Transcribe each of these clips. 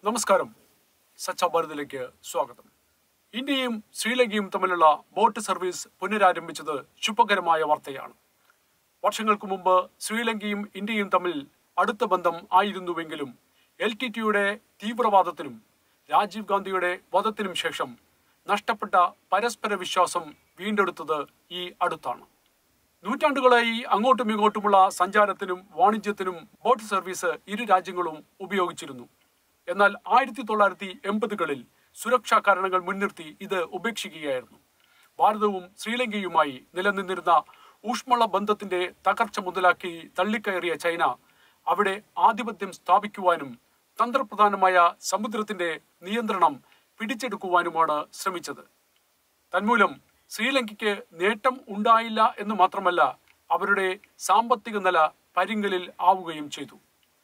നമസ്കാരം സച്ച ഭാരതിലേക്ക് സ്വാഗതം ഇന്ത്യയും ശ്രീലങ്കയും തമ്മിലുള്ള ബോട്ട് സർവീസ് പുനരാരംഭിച്ചത് ശുഭകരമായ വാർത്തയാണ് വർഷങ്ങൾക്ക് മുമ്പ് ശ്രീലങ്കയും ഇന്ത്യയും തമ്മിൽ അടുത്ത ബന്ധം ആയിരുന്നുവെങ്കിലും എൽ ടി ടിയുടെ തീവ്രവാദത്തിനും രാജീവ് ഗാന്ധിയുടെ വധത്തിനും ശേഷം നഷ്ടപ്പെട്ട പരസ്പര വിശ്വാസം വീണ്ടെടുത്തത് ഈ അടുത്താണ് നൂറ്റാണ്ടുകളായി അങ്ങോട്ടും ഇങ്ങോട്ടുമുള്ള സഞ്ചാരത്തിനും വാണിജ്യത്തിനും ബോട്ട് സർവീസ് ഇരു രാജ്യങ്ങളും ഉപയോഗിച്ചിരുന്നു എന്നാൽ ആയിരത്തി തൊള്ളായിരത്തി എൺപതുകളിൽ സുരക്ഷാ കാരണങ്ങൾ മുൻനിർത്തി ഇത് ഉപേക്ഷിക്കുകയായിരുന്നു ഭാരതവും ശ്രീലങ്കയുമായി നിലനിന്നിരുന്ന ഊഷ്മള ബന്ധത്തിന്റെ തകർച്ച മുതലാക്കി തള്ളിക്കയറിയ ചൈന അവിടെ ആധിപത്യം സ്ഥാപിക്കുവാനും തന്ത്രപ്രധാനമായ സമുദ്രത്തിന്റെ നിയന്ത്രണം പിടിച്ചെടുക്കുവാനുമാണ് ശ്രമിച്ചത് തന്മൂലം ശ്രീലങ്കയ്ക്ക് നേട്ടം ഉണ്ടായില്ല എന്ന് മാത്രമല്ല അവരുടെ സാമ്പത്തിക നില പരിങ്കലിൽ ആവുകയും ചെയ്തു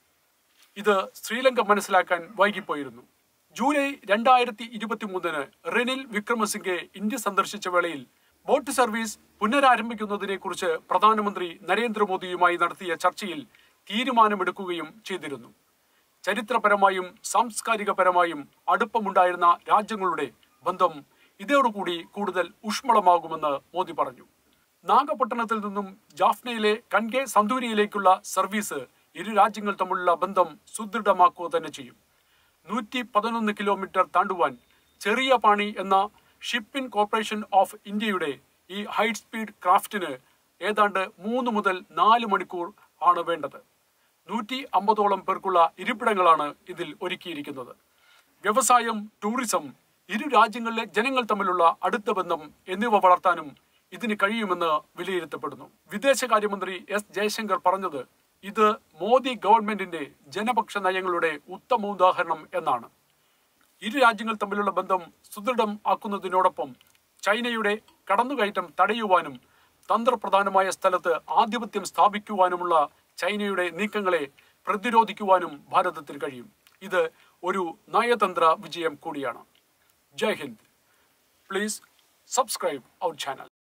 ഇത് ശ്രീലങ്ക മനസ്സിലാക്കാൻ വൈകിപ്പോയിരുന്നു ജൂലൈ രണ്ടായിരത്തി ഇരുപത്തി മൂന്നിന് റെനിൽ വിക്രമസിംഗെ ഇന്ത്യ സന്ദർശിച്ച വേളയിൽ ബോട്ട് സർവീസ് പുനരാരംഭിക്കുന്നതിനെ കുറിച്ച് പ്രധാനമന്ത്രി നരേന്ദ്രമോദിയുമായി നടത്തിയ ചർച്ചയിൽ തീരുമാനമെടുക്കുകയും ചെയ്തിരുന്നു ചരിത്രപരമായും സാംസ്കാരികപരമായും അടുപ്പമുണ്ടായിരുന്ന രാജ്യങ്ങളുടെ ബന്ധം ഇതോടുകൂടി കൂടുതൽ ഊഷ്മളമാകുമെന്ന് മോദി പറഞ്ഞു നാഗപട്ടണത്തിൽ നിന്നും ജാഫ്നയിലെ കൻകെ സന്തൂരിയിലേക്കുള്ള സർവീസ് ഇരു രാജ്യങ്ങൾ തമ്മിലുള്ള ബന്ധം സുദൃഢമാക്കുക തന്നെ ചെയ്യും നൂറ്റി പതിനൊന്ന് കിലോമീറ്റർ താണ്ടുവാൻ ചെറിയ പാണി എന്ന ഷിപ്പിംഗ് കോർപ്പറേഷൻ ഓഫ് ഇന്ത്യയുടെ ഈ ഹൈ സ്പീഡ് ക്രാഫ്റ്റിന് ഏതാണ്ട് മൂന്ന് മുതൽ നാല് മണിക്കൂർ ആണ് വേണ്ടത് നൂറ്റി അമ്പതോളം പേർക്കുള്ള ഇരിപ്പിടങ്ങളാണ് ഇതിൽ ഒരുക്കിയിരിക്കുന്നത് വ്യവസായം ടൂറിസം ഇരു രാജ്യങ്ങളിലെ ജനങ്ങൾ തമ്മിലുള്ള അടുത്ത ബന്ധം എന്നിവ വളർത്താനും ഇതിന് കഴിയുമെന്ന് വിലയിരുത്തപ്പെടുന്നു വിദേശകാര്യമന്ത്രി എസ് ജയശങ്കർ പറഞ്ഞത് ഇത് മോദി ഗവൺമെന്റിന്റെ ജനപക്ഷ നയങ്ങളുടെ ഉത്തമ ഉദാഹരണം എന്നാണ് ഇരു രാജ്യങ്ങൾ തമ്മിലുള്ള ബന്ധം സുദൃഢം ആക്കുന്നതിനോടൊപ്പം ചൈനയുടെ കടന്നുകയറ്റം തടയുവാനും തന്ത്രപ്രധാനമായ സ്ഥലത്ത് ആധിപത്യം സ്ഥാപിക്കുവാനുമുള്ള ചൈനയുടെ നീക്കങ്ങളെ പ്രതിരോധിക്കുവാനും ഭാരതത്തിന് കഴിയും ഇത് ഒരു നയതന്ത്ര വിജയം കൂടിയാണ് Jai Hind please subscribe our channel